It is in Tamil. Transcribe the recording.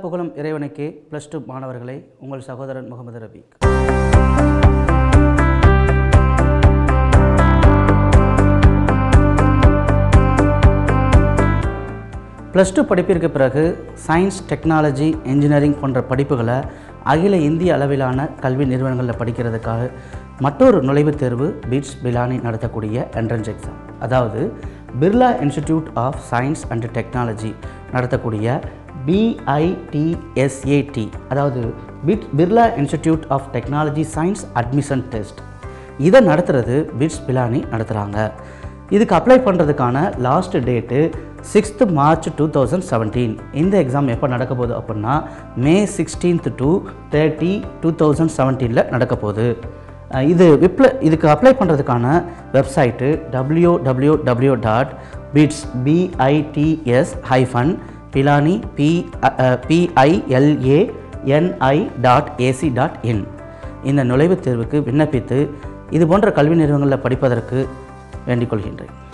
புகழும் இறைவனுக்கே ப்ளஸ் டூ மாணவர்களே உங்கள் சகோதரன் முகமது ரபீக் ப்ளஸ் டூ படிப்பிற்கு பிறகு சயின்ஸ் டெக்னாலஜி இன்ஜினியரிங் போன்ற படிப்புகளை அகில இந்திய அளவிலான கல்வி நிறுவனங்களில் படிக்கிறதுக்காக மற்றொரு நுழைவுத் தேர்வு பீட்ஸ் பிலானி நடத்தக்கூடிய என்ட்ரன்ஸ் எக்ஸாம் அதாவது Birla institute of science and technology நடத்தக்கூடிய பிஐடிஎஸ்ஏடி அதாவது BIT Birla institute of technology science admission test இதை நடத்துறது பிட்ஸ் பிலானி நடத்துகிறாங்க இதுக்கு அப்ளை பண்ணுறதுக்கான last date sixth March two thousand seventeen இந்த எக்ஸாம் எப்போ நடக்க போகுது அப்படின்னா May sixteenth to thirty two thousand செவன்டீனில் நடக்க போகுது அஹ் இது விப்ள இதுக்கு அப்ளை பண்ணுறதுக்கான website W W W dot BITS BITS hyphen Pilani P PILA NI dot AC dot in இந்த நுழைவுத் தேர்வுக்கு விண்ணப்பித்து இது போன்ற கல்வி நிறுவனங்களில் படிப்பதற்கு வேண்டிக் கொள்கின்றேன்